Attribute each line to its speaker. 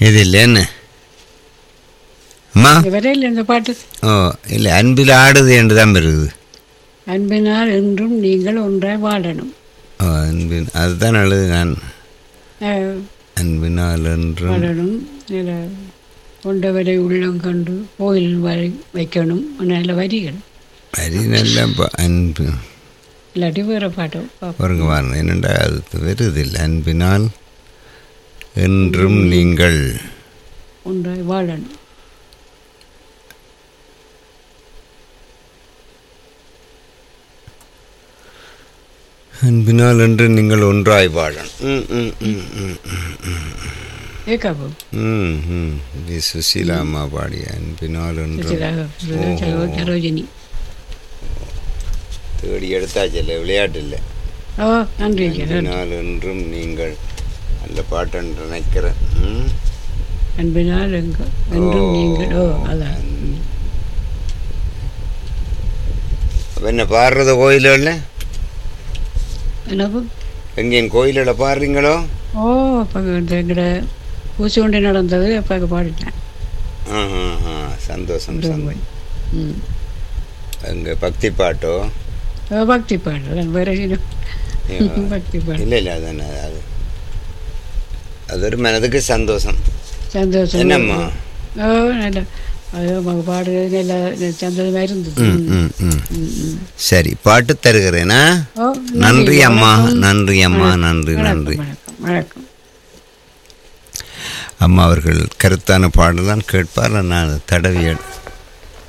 Speaker 1: இது இல்லைன்னு அம்மா
Speaker 2: வரையில் இந்த பாட்டு
Speaker 1: ஓ இல்லை அன்பில் ஆடுது என்று தான் இருக்குது
Speaker 2: அன்பினால் என்றும் நீங்கள் ஒன்றாய் வாழணும்
Speaker 1: ஓ அன்பின் அதுதான் அழுது நான்
Speaker 2: அஹ்,
Speaker 1: அன்பினால் என்றும்
Speaker 2: வாழணும் இதில் கொண்டவரை உள்ளம் கண்டு கோயில் வரை வைக்கணும் நல்ல வரிகள்
Speaker 1: வரி நல்ல ப- அன்பு
Speaker 2: இல்லாட்டி வேறு பாட்டு பார்ப்போம்
Speaker 1: பாருங்க பாருங்க என்னண்டா அது வருது இல்லை அன்பினால் என்றும் நீங்கள்
Speaker 2: ஒன்றாய் வாழணும்
Speaker 1: அன்பினால் என்று நீங்கள் ஒன்றாய் வாழணும் ம் ம் ம் ம் ம்
Speaker 2: ஏக்காப்போ
Speaker 1: ம் ம் இது சுசீலா அம்மா பாடிய அன்பினால் என்றும்
Speaker 2: சுசிலா சரோஜினி
Speaker 1: தேடி எடுத்தாச்சு விளையாட்டு இல்லை
Speaker 2: ஓ நன்றி ஐயா நன்றி.
Speaker 1: அன்பினால் என்றும் நீங்கள் அந்த பாட்டு நினைக்கிறேன் ம்
Speaker 2: அன்பினால் எங்க என்றும்
Speaker 1: ஓ.
Speaker 2: நீங்கள் ஓ அதான்
Speaker 1: அப்ப என்ன பாடுறது கோயிலில்
Speaker 2: என்னப்போ
Speaker 1: எங்கேயும் கோயிலில் பாடுறீங்களோ
Speaker 2: ஓ அப்போ இந்த எங்கட பூச்சி கொண்டு நடந்தது அப்போ பாடிட்டேன்
Speaker 1: ஆ ஆ ஆ சந்தோஷம் சந்தோஷம்
Speaker 2: ம்
Speaker 1: அங்கே பக்தி பாட்டோ
Speaker 2: ஓ, பக்தி பாடல் வேற என்ன? பக்தி பாடல்
Speaker 1: இல்லை இல்லை அதானே அது அது ஒரு மனதுக்கு சந்தோஷம்
Speaker 2: சந்தோஷம்
Speaker 1: என்னம்மா
Speaker 2: ஓ நல்ல அது அவங்க பாடுறது நல்ல சந்தோஷமாக இருந்தது
Speaker 1: ம் ம் ம்
Speaker 2: ம், ம்.
Speaker 1: சரி பாட்டு தருகிறேனா
Speaker 2: ஓ
Speaker 1: நன்றி அம்மா நன்றி அம்மா நன்றி நன்றி
Speaker 2: வணக்கம் வணக்கம்
Speaker 1: அம்மா அவர்கள் கருத்தான பாடல் தான் கேட்பார் நான் தடவி எடு-